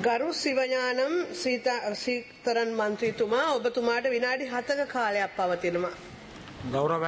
ගරු සිවඥානම් සීතා- සීතරන් මන්ත්‍රීතුමා ඔබතුමාට විනාඩි හතක කාලයක් පවතිනවා. கௌரவ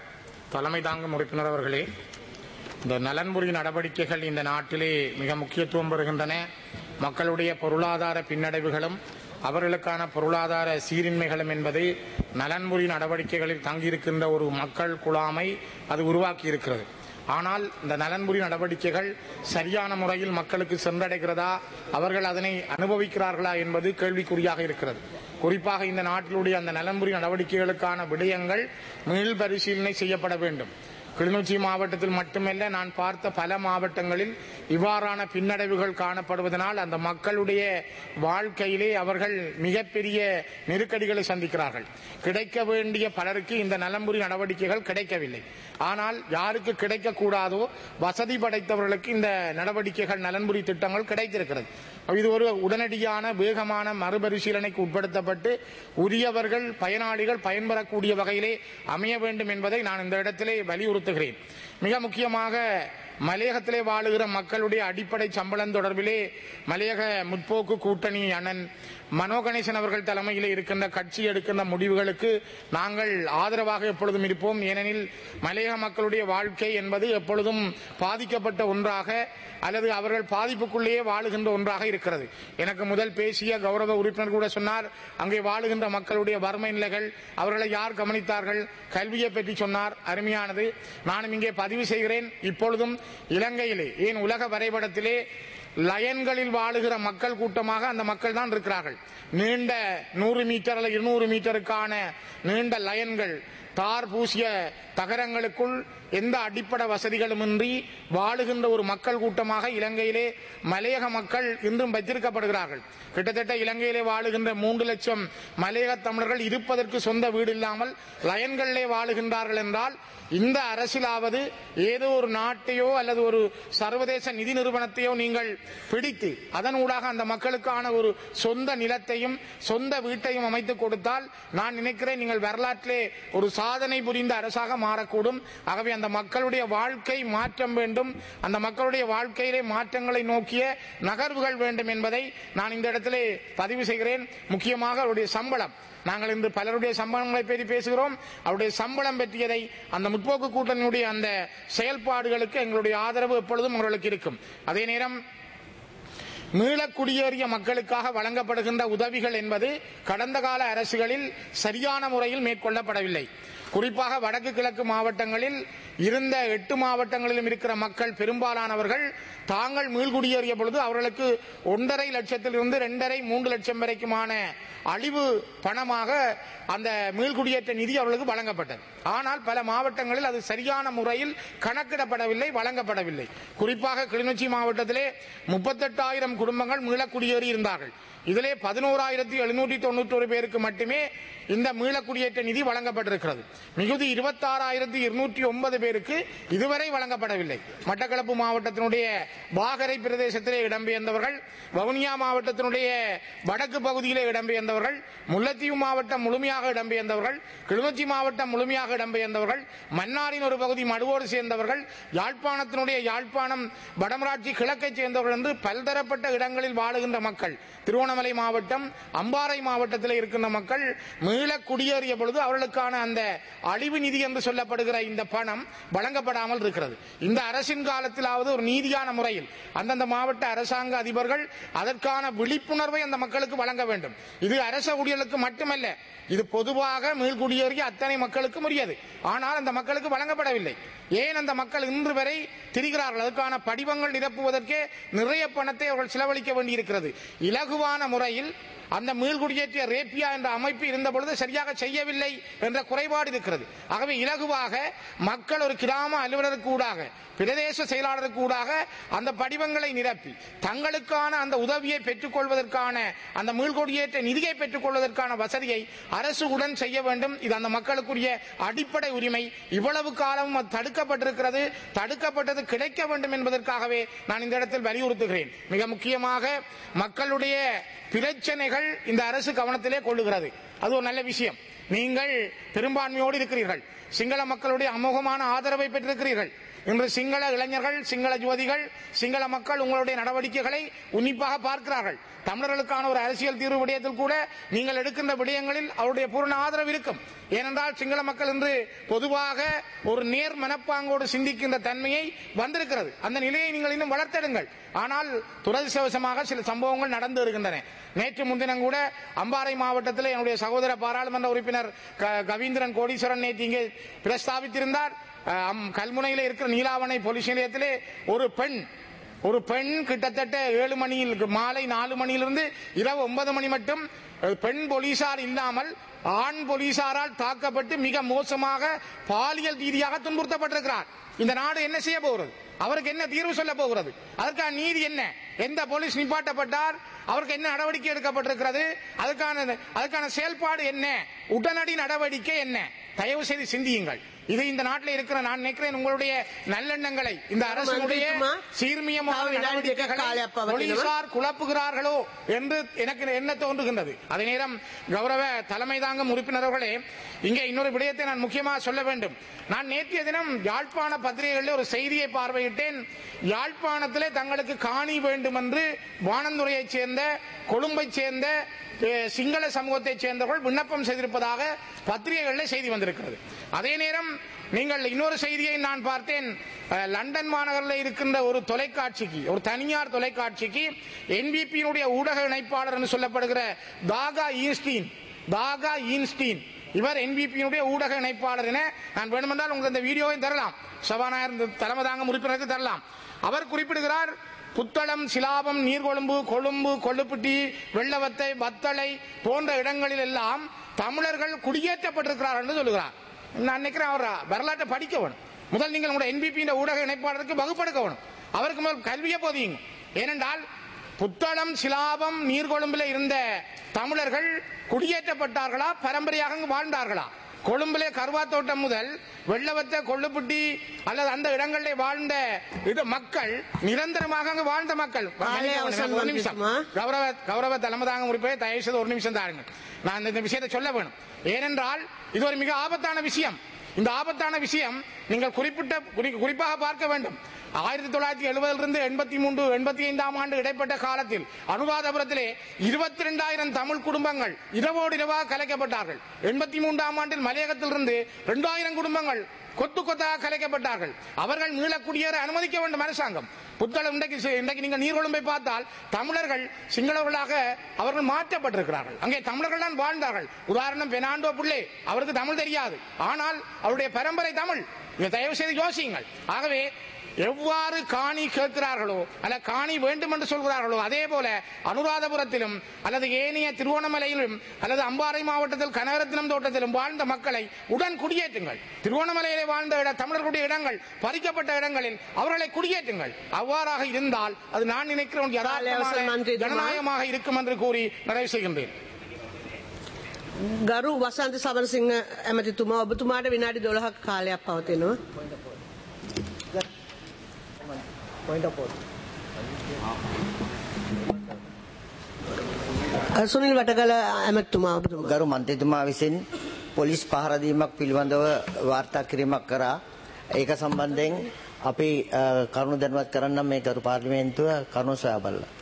தலைமை தாங்கும் உறுப்பினர் அவர்களே இந்த நலன்புரி நடவடிக்கைகள் இந்த நாட்டிலே மிக முக்கியத்துவம் பெறுகின்றன மக்களுடைய பொருளாதார பின்னடைவுகளும் அவர்களுக்கான பொருளாதார சீரின்மைகளும் என்பது நலன்புரி நடவடிக்கைகளில் தங்கியிருக்கின்ற ஒரு மக்கள் குழாமை அது உருவாக்கி இருக்கிறது ஆனால் இந்த நலன்புரி நடவடிக்கைகள் சரியான முறையில் மக்களுக்கு சென்றடைகிறதா அவர்கள் அதனை அனுபவிக்கிறார்களா என்பது கேள்விக்குறியாக இருக்கிறது குறிப்பாக இந்த நாட்டிலுடைய அந்த நலன்புரி நடவடிக்கைகளுக்கான விடயங்கள் மீள் பரிசீலனை செய்யப்பட வேண்டும் கிளிநொச்சி மாவட்டத்தில் மட்டுமல்ல நான் பார்த்த பல மாவட்டங்களில் இவ்வாறான பின்னடைவுகள் காணப்படுவதனால் அந்த மக்களுடைய வாழ்க்கையிலே அவர்கள் மிகப்பெரிய நெருக்கடிகளை சந்திக்கிறார்கள் கிடைக்க வேண்டிய பலருக்கு இந்த நலம்புரி நடவடிக்கைகள் கிடைக்கவில்லை ஆனால் யாருக்கு கிடைக்கக்கூடாதோ வசதி படைத்தவர்களுக்கு இந்த நடவடிக்கைகள் நலன்புரி திட்டங்கள் கிடைத்திருக்கிறது இது ஒரு உடனடியான வேகமான மறுபரிசீலனைக்கு உட்படுத்தப்பட்டு உரியவர்கள் பயனாளிகள் பயன்பெறக்கூடிய வகையிலே அமைய வேண்டும் என்பதை நான் இந்த இடத்திலே வலியுறுத்துகிறேன் மிக முக்கியமாக மலையகத்திலே வாழுகிற மக்களுடைய அடிப்படை சம்பளம் தொடர்பிலே மலையக முற்போக்கு கூட்டணி அண்ணன் மனோ கணேசன் அவர்கள் தலைமையில் இருக்கின்ற கட்சி எடுக்கின்ற முடிவுகளுக்கு நாங்கள் ஆதரவாக எப்பொழுதும் இருப்போம் ஏனெனில் மலையக மக்களுடைய வாழ்க்கை என்பது எப்பொழுதும் பாதிக்கப்பட்ட ஒன்றாக அல்லது அவர்கள் பாதிப்புக்குள்ளேயே வாழுகின்ற ஒன்றாக இருக்கிறது எனக்கு முதல் பேசிய கௌரவ உறுப்பினர் கூட சொன்னார் அங்கே வாழுகின்ற மக்களுடைய வறுமை நிலைகள் அவர்களை யார் கவனித்தார்கள் கல்வியை பற்றி சொன்னார் அருமையானது நானும் இங்கே பதிவு செய்கிறேன் இப்பொழுதும் இலங்கையிலே ஏன் உலக வரைபடத்திலே லயன்களில் வாழுகிற மக்கள் கூட்டமாக அந்த மக்கள் தான் இருக்கிறார்கள் நீண்ட நூறு மீட்டர் அல்லது இருநூறு மீட்டருக்கான நீண்ட லயன்கள் தார் பூசிய தகரங்களுக்குள் எந்த அடிப்படை வசதிகளுமின்றி வாழுகின்ற ஒரு மக்கள் கூட்டமாக இலங்கையிலே மலையக மக்கள் இன்றும் வைத்திருக்கப்படுகிறார்கள் கிட்டத்தட்ட இலங்கையிலே வாழுகின்ற மூன்று லட்சம் மலையக தமிழர்கள் இருப்பதற்கு சொந்த வீடு இல்லாமல் லயன்களிலே வாழுகின்றார்கள் என்றால் இந்த அரசிலாவது ஏதோ ஒரு நாட்டையோ அல்லது ஒரு சர்வதேச நிதி நிறுவனத்தையோ நீங்கள் பிடித்து அதன் ஊடாக அந்த மக்களுக்கான ஒரு சொந்த நிலத்தையும் சொந்த வீட்டையும் அமைத்துக் கொடுத்தால் நான் நினைக்கிறேன் நீங்கள் வரலாற்றிலே ஒரு சாதனை புரிந்த அரசாக மாறக்கூடும் ஆகவே அந்த மக்களுடைய வாழ்க்கை மாற்றம் வேண்டும் அந்த மக்களுடைய வாழ்க்கையிலே மாற்றங்களை நோக்கிய நகர்வுகள் வேண்டும் என்பதை நான் இந்த இடத்திலே பதிவு செய்கிறேன் முக்கியமாக அவருடைய சம்பளம் நாங்கள் இன்று பலருடைய சம்பளங்களை பற்றி பேசுகிறோம் அவருடைய சம்பளம் பற்றியதை அந்த முற்போக்கு கூட்டணியுடைய அந்த செயல்பாடுகளுக்கு எங்களுடைய ஆதரவு எப்பொழுதும் உங்களுக்கு இருக்கும் அதே நேரம் மீள குடியேறிய மக்களுக்காக வழங்கப்படுகின்ற உதவிகள் என்பது கடந்த கால அரசுகளில் சரியான முறையில் மேற்கொள்ளப்படவில்லை குறிப்பாக வடக்கு கிழக்கு மாவட்டங்களில் இருந்த எட்டு மாவட்டங்களிலும் இருக்கிற மக்கள் பெரும்பாலானவர்கள் தாங்கள் மீள்குடியேறிய பொழுது அவர்களுக்கு ஒன்றரை லட்சத்திலிருந்து இரண்டரை மூன்று லட்சம் வரைக்குமான அழிவு பணமாக அந்த மீள்குடியேற்ற நிதி அவர்களுக்கு வழங்கப்பட்டது ஆனால் பல மாவட்டங்களில் அது சரியான முறையில் கணக்கிடப்படவில்லை வழங்கப்படவில்லை குறிப்பாக கிளிநொச்சி மாவட்டத்திலே முப்பத்தெட்டாயிரம் குடும்பங்கள் மீளக்குடியேறி இருந்தார்கள் இதிலே பதினோராயிரத்தி எழுநூற்றி தொண்ணூற்றி ஒரு பேருக்கு மட்டுமே இந்த மீளக்குடியேற்ற நிதி வழங்கப்பட்டிருக்கிறது மிகுதி இருபத்தாறாயிரத்தி இருநூற்றி ஒன்பது பேருக்கு இதுவரை வழங்கப்படவில்லை மட்டக்களப்பு மாவட்டத்தினுடைய வாகரை பிரதேசத்திலே இடம்பெயர்ந்தவர்கள் வவுனியா மாவட்டத்தினுடைய வடக்கு பகுதியிலே இடம்பெயர்ந்தவர்கள் முல்லைத்தீவு மாவட்டம் முழுமையாக இடம்பெயர்ந்தவர்கள் கிளிநொச்சி மாவட்டம் முழுமையாக இடம்பெயர்ந்தவர்கள் மன்னாரின் ஒரு பகுதி மடுவோடு சேர்ந்தவர்கள் யாழ்ப்பாணத்தினுடைய யாழ்ப்பாணம் வடமராட்சி கிழக்கைச் சேர்ந்தவர்கள் என்று பல்தரப்பட்ட இடங்களில் வாழுகின்ற மக்கள் திருவண்ணாமலை மாவட்டம் அம்பாறை மாவட்டத்தில் இருக்கின்ற மக்கள் மீள குடியேறிய பொழுது அவர்களுக்கான அந்த அழிவு நிதி என்று சொல்லப்படுகிற இந்த பணம் வழங்கப்படாமல் இருக்கிறது இந்த அரசின் காலத்திலாவது ஒரு நீதியான முறையில் அந்தந்த மாவட்ட அரசாங்க அதிபர்கள் அதற்கான விழிப்புணர்வை அந்த மக்களுக்கு வழங்க வேண்டும் இது அரச ஊழியர்களுக்கு மட்டுமல்ல இது பொதுவாக மீள்குடியேறிய அத்தனை மக்களுக்கும் உரியது ஆனால் அந்த மக்களுக்கு வழங்கப்படவில்லை ஏன் அந்த மக்கள் இன்று வரை திரிகிறார்கள் அதற்கான படிவங்கள் நிரப்புவதற்கே நிறைய பணத்தை அவர்கள் செலவழிக்க வேண்டியிருக்கிறது இலகுவான முறையில் அந்த மீள்குடியேற்றிய ரேப்பியா என்ற அமைப்பு இருந்த பொழுது சரியாக செய்யவில்லை என்ற குறைபாடு இருக்கிறது ஆகவே இலகுவாக மக்கள் ஒரு கிராம அலுவலருக்கு ஊடாக பிரதேச செயலாளருக்கு ஊடாக அந்த படிவங்களை நிரப்பி தங்களுக்கான அந்த உதவியை பெற்றுக்கொள்வதற்கான அந்த மீள்குடியேற்ற நிதியை பெற்றுக்கொள்வதற்கான வசதியை அரசு உடன் செய்ய வேண்டும் இது அந்த மக்களுக்குரிய அடிப்படை உரிமை இவ்வளவு காலமும் அது தடுக்கப்பட்டிருக்கிறது தடுக்கப்பட்டது கிடைக்க வேண்டும் என்பதற்காகவே நான் இந்த இடத்தில் வலியுறுத்துகிறேன் மிக முக்கியமாக மக்களுடைய பிரச்சனைகள் இந்த அரசு கவனத்திலே கொள்ளுகிறது அது ஒரு நல்ல விஷயம் நீங்கள் பெரும்பான்மையோடு இருக்கிறீர்கள் சிங்கள மக்களுடைய அமோகமான ஆதரவை பெற்றிருக்கிறீர்கள் இன்று சிங்கள இளைஞர்கள் சிங்கள யுவதிகள் சிங்கள மக்கள் உங்களுடைய நடவடிக்கைகளை உன்னிப்பாக பார்க்கிறார்கள் தமிழர்களுக்கான ஒரு அரசியல் தீர்வு விடயத்தில் கூட நீங்கள் எடுக்கின்ற விடயங்களில் அவருடைய பூர்ண ஆதரவு இருக்கும் ஏனென்றால் சிங்கள மக்கள் இன்று பொதுவாக ஒரு நேர் மனப்பாங்கோடு சிந்திக்கின்ற தன்மையை வந்திருக்கிறது அந்த நிலையை நீங்கள் இன்னும் வளர்த்தெடுங்கள் ஆனால் துரதிருஷ்டவசமாக சில சம்பவங்கள் நடந்து இருக்கின்றன நேற்று முன்தினம் கூட அம்பாறை மாவட்டத்தில் என்னுடைய சகோதர பாராளுமன்ற உறுப்பினர் க- கவீந்திரன் கோடீஸ்வரன் நேற்று இங்கே பிரஸ்தாபித்திருந்தார் அஹ், அம் கல்முனையில் இருக்கிற நீலாவணை போலீஸ் நிலையத்திலே ஒரு பெண் ஒரு பெண் கிட்டத்தட்ட ஏழு மணியில் மாலை நாலு மணியிலிருந்து இரவு ஒன்பது மணி மட்டும் அஹ், பெண் போலீசார் இல்லாமல் ஆண் போலீசாரால் தாக்கப்பட்டு மிக மோசமாக பாலியல் ரீதியாக துன்புறுத்தப்பட்டிருக்கிறார் இந்த நாடு என்ன செய்ய போகிறது அவருக்கு என்ன தீர்வு சொல்ல போகிறது அதற்கான நீதி என்ன எந்த போலீஸ் நிப்பாட்டப்பட்டார் அவருக்கு என்ன நடவடிக்கை எடுக்கப்பட்டிருக்கிறது அதுக்கான அதுக்கான செயல்பாடு என்ன உடனடி நடவடிக்கை என்ன தயவு செய்து சிந்தியுங்கள் இது இந்த நாட்டில் இருக்கிற நான் நினைக்கிறேன் உங்களுடைய நல்லெண்ணங்களை இந்த அரசுடைய மன்றித்துமா, சீர்மியமான தாவு வினாடி நடவடிக்கைகளை දෙකක් කාලයක් පවතිනවා. போலீசார் குழப்புகிறார்களோ என்று எனக்கு என்ன தோன்றுகின்றது அதே நேரம் கௌரவ தலைமை தாங்கும் உறுப்பினர்களே இங்கே இன்னொரு விடயத்தை நான் முக்கியமாக சொல்ல வேண்டும் நான் நேற்றைய தினம் யாழ்ப்பாண பத்திரிகைகளில் ஒரு செய்தியை பார்வையிட்டேன் யாழ்ப்பாணத்திலே தங்களுக்கு காணி வேண்டும் என்று வானந்துறையைச் சேர்ந்த கொழும்பைச் சேர்ந்த அஹ், சிங்கள சமூகத்தைச் சேர்ந்தவர்கள் விண்ணப்பம் செய்திருப்பதாக பத்திரிகைகளில் செய்தி வந்திருக்கிறது அதே நேரம் நீங்கள் இன்னொரு செய்தியை நான் பார்த்தேன் அஹ், லண்டன் மாநகரில் இருக்கின்ற ஒரு தொலைக்காட்சிக்கு ஒரு தனியார் தொலைக்காட்சிக்கு என்பிபியினுடைய ஊடக இணைப்பாளர் என்று சொல்லப்படுகிற தாகா ஈன்ஸ்டீன் தாகா ஈன்ஸ்டீன் இவர் என்பிபியினுடைய ஊடக இணைப்பாளர் என நான் வேண்டுமென்றால் உங்களுக்கு இந்த வீடியோவை தரலாம் சபாநாயகர் தலைமை தாங்கும் உறுப்பினருக்கு தரலாம் அவர் குறிப்பிடுகிறார் புத்தளம் சிலாபம் நீர்கொழும்பு கொழும்பு கொள்ளுப்பட்டி வெள்ளவத்தை வத்தளை போன்ற இடங்களில் எல்லாம் தமிழர்கள் குடியேற்றப்பட்டிருக்கிறார்கள் என்று சொல்லுகிறார் நான் நினைக்கிறேன் அவர் வரலாற்றை படிக்க வேணும் முதல் நீங்கள் உங்களுடைய என்பிபி ஊடக இணைப்பாளருக்கு வகுப்படுக்க வேணும் அவருக்கு முதல் கல்வியை போதியுங்க ஏனென்றால் புத்தளம் சிலாபம் நீர்கொழும்புல இருந்த தமிழர்கள் குடியேற்றப்பட்டார்களா பரம்பரையாக அங்கு வாழ்ந்தார்களா கொழும்பிலே கருவா தோட்டம் முதல் வெள்ளவத்த கொள்ளுப்பட்டி அல்லது அந்த இடங்களிலே வாழ்ந்த இது மக்கள் நிரந்தரமாக அங்கு வாழ்ந்த மக்கள் காலை அவசரம் ஒரு நிமிஷம் வந்துச்சுமா? கௌரவ கௌரவ தலைமதாங்க உறுப்பே தயவு செய்து ஒரு நிமிஷம் தாருங்க நான் இந்த- இந்த விஷயத்தை சொல்ல வேணும் ஏனென்றால் இது ஒரு மிக ஆபத்தான விஷயம் இந்த ஆபத்தான விஷயம் நீங்கள் குறிப்பிட்ட குறி- குறிப்பாக பார்க்க வேண்டும் ஆயிரத்தி தொள்ளாயிரத்தி எழுபதிலிருந்து எண்பத்தி மூன்று எண்பத்தி ஐந்தாம் ஆண்டு இடைப்பட்ட காலத்தில் அனுராதபுரத்திலே இருபத்தி ரெண்டாயிரம் தமிழ் குடும்பங்கள் இரவோடு இரவாக கலைக்கப்பட்டார்கள் எண்பத்தி மூன்றாம் ஆண்டில் மலையகத்திலிருந்து இரண்டாயிரம் குடும்பங்கள் கொத்து கொத்தாக கலைக்கப்பட்டார்கள் அவர்கள் மீள குடியேற அனுமதிக்க வேண்டும் அரசாங்கம் புத்தளம் இன்றைக்கு சி- இன்றைக்கு நீங்கள் நீர்கொழும்பை பார்த்தால் தமிழர்கள் சிங்களவர்களாக அவர்கள் மாற்றப்பட்டிருக்கிறார்கள் அங்கே தமிழர்கள் தான் வாழ்ந்தார்கள் உதாரணம் பெனாண்டோ பிள்ளை அவருக்கு தமிழ் தெரியாது ஆனால் அவருடைய பரம்பரை தமிழ் இதை தயவு செய்து யோசியுங்கள் ஆகவே எவ்வாறு காணி கேட்கிறார்களோ அல்ல காணி வேண்டும் என்று சொல்கிறார்களோ அதே போல அனுராதபுரத்திலும் அல்லது ஏனைய திருவோணமலையிலும் அல்லது அம்பாறை மாவட்டத்தில் கனகரத்தினம் தோட்டத்திலும் வாழ்ந்த மக்களை உடன் குடியேற்றுங்கள் திருவோணமலையிலே வாழ்ந்த இட தமிழர்களுடைய இடங்கள் பறிக்கப்பட்ட இடங்களில் அவர்களை குடியேற்றுங்கள் அவ்வாறாக இருந்தால் அது நான் நினைக்கிற ஒரு யதார்த்தமான அவசர மந்திரி துமா. ஜனநாயகமாக இருக்கும் என்று கூறி நிறைவு செய்கின்றேன் ගරු වසන්ත සමරසිංහ ඇමතිතුමා ඔබතුමාට විනාඩි 12ක කාලයක් පවතිනවා. අ, සුනිල් වටකල ඇමතිතුමා ඔබතුමා. ගරු මන්ත්‍රීතුමා විසින් පොලිස් පහරදීමක් පිළිබඳව වාර්තා කිරීමක් කරා ඒක සම්බන්ධයෙන් අපි අ, කරුණු දැනුවත් කරන්න මේ ගරු පාර්ලිමේන්තුව කරුණු සොයා බලලා